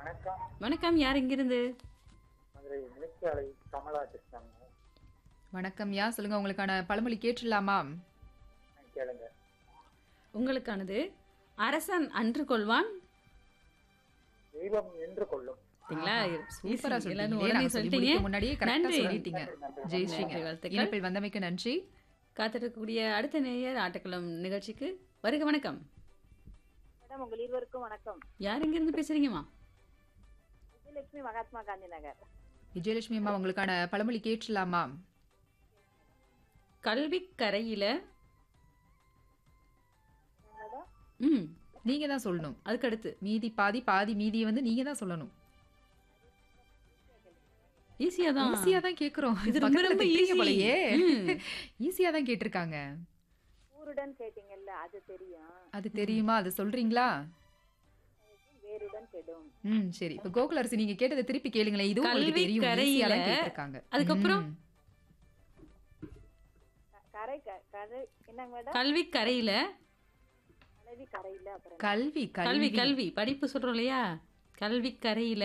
வணக்கம் வணக்கம் யார் இங்கிருந்து மதுரை நிலைச்சாலை கமலா கிருஷ்ணன் வணக்கம் யா சொல்லுங்க உங்களுக்கான பழமொழி கேட்டுடலாமா கேளுங்க உங்களுக்கானது அரசன் அன்று கொள்வான் தெய்வம் நின்று கொள்ளும் சரிங்களா சூப்பரா Easy. எல்லாரும் சொல்லிட்டீங்க உடனே நாங்க சொல்லி சொல்லிட்டீங்க முடிக்க முன்னாடியே கரெக்டா நன்றி. சொல்லிட்டீங்க ஜெயஸ்ரீங்க நன்றி, வாழ்த்துக்கள். இணைப்பில் வந்தமைக்கு நன்றி காத்திருக்கக்கூடிய அடுத்த நேயர் ஆட்டக்குளம் நிகழ்ச்சிக்கு வருக வணக்கம் மேடம் உங்கள் இருவருக்கும் வணக்கம் யார் இங்கிருந்து பேசுறீங்கம்மா விஜயலட்சுமி மகாத்மா காந்தி நகர் விஜயலட்சுமி அம்மா உங்களுக்கான பழமொழி கேட்டுடலாமா கல்வி கரையில மேடம் ம் நீங்க தான் சொல்லணும் அதுக்கு அடுத்து மீதி பாதி பாதி மீதியை வந்து நீங்க தான் சொல்லணும் ஈஸியா தான் ஈஸியா தான் கேக்குறோம் இது ரொம்ப பக்கத்துல ரொம்ப திட்டுறீங்க easy. போலயே ம். ஈஸியா தான் கேட்டிருக்காங்க ஊருடன் கேட்டீங்கல்ல அது தெரியும் அது தெரியுமா அது சொல்றீங்களா வேருடன் கெடும் ம் சரி இப்ப கோகுல அரசு நீங்க கேட்டதை திருப்பி கேளுங்களேன் இதுவும் உங்களுக்கு கல்வி தெரியும் கரையில- ஈஸியா தான் கேட்டிருக்காங்க அதுக்கப்புறம்? ம். க- கரை க- கரை என்னங்க மேடம் கல்வி கரையில கலவி கரையில அப்புறம் என்ன? கல்வி கல்வி கல்வி படிப்பு சொல்றோம் இல்லையா கல்வி கரையில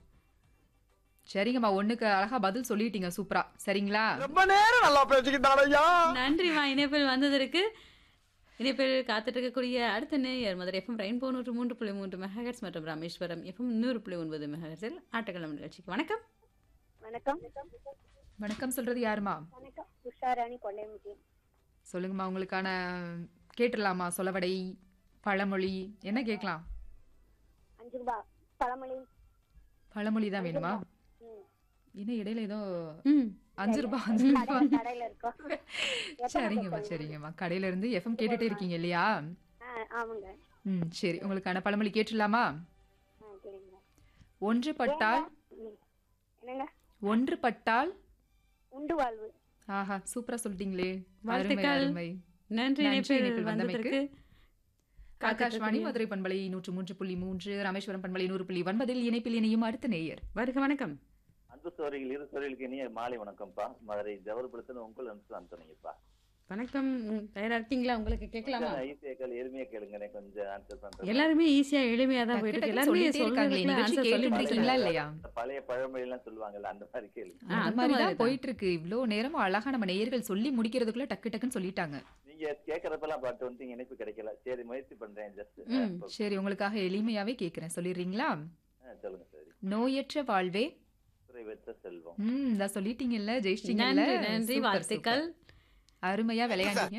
சரிங்கம்மா ஒண்ணுக்கு அழகா பதில் சொல்லிட்டீங்க சூப்பரா சரிங்களா ரொம்ப நேரம் நல்லா பேசிக்கிட்டாரையா நன்றிமா இணைப்பில் வந்ததற்கு இணைப்பில் காத்துட்டு இருக்கக்கூடிய அடுத்த நேயர் மதுரை எஃப்எம் ரெயின்போ நூற்று மூன்று புள்ளி மூன்று மெகாஹெட்ஸ் மற்றும் ராமேஸ்வரம் எஃப்எம் நூறு புள்ளி ஒன்பது மெகாஹெட்ஸில் ஆட்டக்கிழமை நிகழ்ச்சிக்கு வணக்கம் வணக்கம் வணக்கம் சொல்றது யாருமா வணக்கம் உஷாராணி கொண்டைமுகி சொல்லுங்கம்மா உங்களுக்கான கேட்டுடலாமா சொலவடை பழமொழி என்ன கேட்கலாம் அஞ்சு ரூபா பழமொழி பழமொழி தான் வேணுமா ம். என்ன இடையில ஏதோ ம் அஞ்சு ரூபாய் அஞ்சு ரூபாய் கடையில இருக்கோம் சரிங்கம்மா சரிங்கம்மா கடையில இருந்து எஃப்எம் கேட்டுட்டே இருக்கீங்க இல்லையா ஆ ஆமாங்க ம் சரி உங்களுக்கான பழமொழி கேட்டுடலாமா ஆ சரிங்க ஒன்று பட்டால் ம். என்னங்க ஒன்று பட்டால் உண்டு வாழ்வு ஆஹா சூப்பரா சொல்லிட்டீங்களே அருமை வாழ்த்துக்கள். அருமை நன்றி நன்றி, இணைப்பில் இணைப்பில் வந்ததற்கு ஆகாஷ்வாணி மதுரை பண்பலை நூற்று மூன்று புள்ளி மூன்று ராமேஸ்வரம் பண்பலை நூறு புள்ளி ஒன்பதில் இணைப்பில் இணையும் அடுத்த நேயர் வருக வணக்கம் அன்பு சோரிகள் இரு சோரிகளுக்கு இனிய மாலை வணக்கம்ப்பா மதுரை ஜவர்புரத்துல உங்கள் அனுசு அந்தனிங்கப்பா வணக்கம் ம், தயாரா இருக்கீங்களா உங்களுக்கு கேட்கலாமா ஈஸியா கேளு எளிமையா கேளுங்க கொஞ்சம் ஆன்சர் பண்றேன் எல்லாருமே ஈஸியா எளிமையா தான் டக்கு போயிட்டு இருக்கு டக்குன்னு எல்லாருமே சொல்லிட்டே இருக்காங்களே, சொல்றதுக்குள்ள நிகழ்ச்சி answer கேட்டுட்டு சொல்லிட்டு இருக்கீங்களா இருக்காங்க. இல்லையா இந்த பழைய பழமொழி எல்லாம் சொல்லுவாங்கல்ல அந்த மாதிரி கேளுங்க ஆ, அந்த அந்த மாதிரி மாதிரி தான் போயிட்டு இருக்கு இவ்ளோ நேரமா அழகா நம்ம நேயர்கள் சொல்லி முடிக்கிறதுக்குள்ள டக்கு டக்குன்னு சொல்லிட்டாங்க நீங்க கேக்குறப்பெல்லாம் பாட்டு வந்து இணைப்பு கிடைக்கல சரி முயற்சி பண்றேன் ஜஸ்ட் ம். சரி உங்களுக்காக எளிமையாவே கேக்குறேன் சொல்லிடுறீங்களா சொல்லுங்க சரி நோயற்ற வாழ்வே குறைவற்ற செல்வம் ம் இதான் சொல்லிட்டீங்கல்ல ஜெயிச்சிட்டீங்கல்ல நன்றி நன்றி சூப்பர், வாழ்த்துக்கள் சூப்பர். அருமையா விளையாண்டீங்க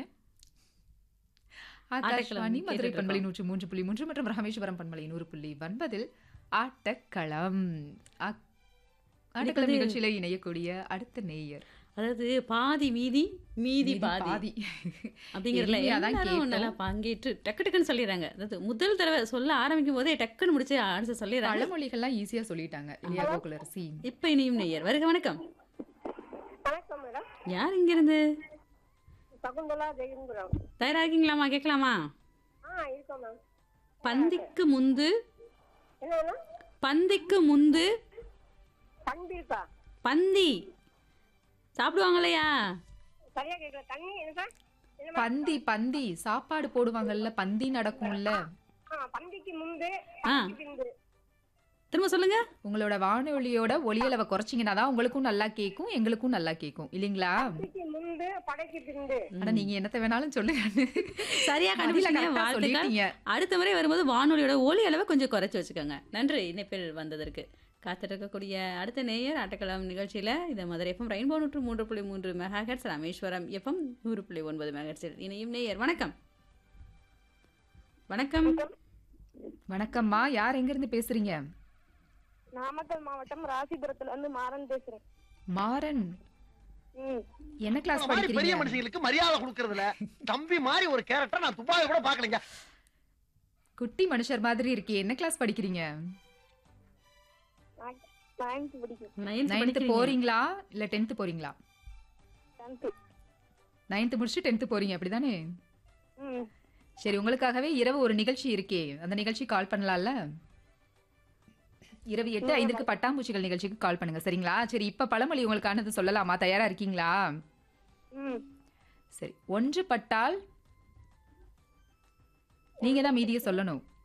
ஆகாஷ்வாணி ஆட்டக்களம் மதுரை கேட்டுட்டு பண்பலை இருக்கோம். நூற்று மூன்று புள்ளி மூன்று மற்றும் ராமேஸ்வரம் பண்பலை நூறு புள்ளி ஒன்பதில் ஆட்டக்களம் ஆ- ஆட்டக்களம் வந்து- நிகழ்ச்சியில இணையக்கூடிய அடுத்த நேயர் அதாவது பாதி மீதி மீதி பாதி பாதி அப்படிங்கிறதுல எளிமையா தான் எல்லாரும் கேட்டோம். நல்லா பங்கேற்று டக்கு டக்குன்னு சொல்லிடுறாங்க அதாவது முதல் தடவை சொல்ல ஆரம்பிக்கும் போதே டக்குன்னு முடிச்சு ஆன்சர் சொல்லிடுறாங்க பழமொழிகள்லாம் ஈஸியா சொல்லிட்டாங்க இல்லையா கோகுலரசி இப்ப இனியும் நெய்யர் வருக வணக்கம் வணக்கம் மேடம் யார் இங்க இருந்து சகுந்தலா ஜெயங்குரம் தயாரா இருக்கீங்களாமா கேட்கலாமா ஆ இருக்கோம் மேம் பந்திக்கு முந்து என்ன பந்திக்கு முந்து பண்பிருக்கா பந்தி சாப்பிடுவாங்க இல்லையா சரியா கேட்கல தண்ணி என்ன என்ன பந்தி பந்தி சாப்பாடு போடுவாங்கல்ல பந்தி நடக்கும்ல ஆ பந்திக்கு முன்பு ஆ பின்பு திரும்ப சொல்லுங்க உங்களோட வானொலியோட ஒளியளவை குறைச்சிங்கன்னா தான் உங்களுக்கும் நல்லா கேட்கும் எங்களுக்கும் நல்லா கேட்கும் இல்லைங்களா பந்திக்கு முன்பு படைக்கு பின்பு ஆனா நீங்க என்னத்த வேணாலும் சொல்லுங்க சரியா பதில கண்டுபிடிச்சீங்க correct ஆ வாழ்த்துக்கள் சொல்லிட்டீங்க. அடுத்த முறை வரும்போது வானொலியோட ஒலி அளவை கொஞ்சம் குறைச்சு வச்சுக்கோங்க நன்றி இணைப்பில் வந்ததற்கு காத்திருக்கக்கூடிய அடுத்த நேயர் ஆட்டக்களம் நிகழ்ச்சியில இந்த மதுரை எஃப்எம் ரெயின்போ நூற்று மூன்று புள்ளி மூன்று மெகாஹெட்ஸ் ராமேஸ்வரம் எஃப்எம் நூறு புள்ளி ஒன்பது மெகாஹெட்ஸில் இணையும் நேயர் வணக்கம் வணக்கம் வணக்கம்மா யார் எங்க இருந்து பேசுறீங்க நாமக்கல் மாவட்டம் ராசிபுரத்துல இருந்து மாறன் பேசுறேன் மாறன் ம் என்ன கிளாஸ் இந்த மாதிரி பெரிய படிக்கிறீங்க மனுஷங்களுக்கு மரியாதை கொடுக்கறதுல தம்பி மாதிரி ஒரு கேரக்டர் நான் துபாயில கூட பாக்கலங்க குட்டி மனுஷர் மாதிரி இருக்கே என்ன கிளாஸ் படிக்கிறீங்க நைன்த் படிக்கும் நைன்த் நைன்த் படிக்கிறீங்க. போறீங்களா இல்ல டென்த் போறீங்களா டென்த் நைன்த் முடிச்சு டென்த் போறீங்க அப்படிதானே ம் சரி உங்களுக்காகவே இரவு ஒரு நிகழ்ச்சி இருக்கே அந்த நிகழ்ச்சி கால் பண்ணலாம்ல இரவு எட்டு ஐந்துக்கு பட்டாம்பூச்சிகள் நிகழ்ச்சிக்கு கால் பண்ணுங்க சரிங்களா சரி இப்ப பழமொழி உங்களுக்கானது சொல்லலாமா தயாரா இருக்கீங்களா ம் சரி ஒன்று பட்டால் நீங்க தான் மீதியை சொல்லணும்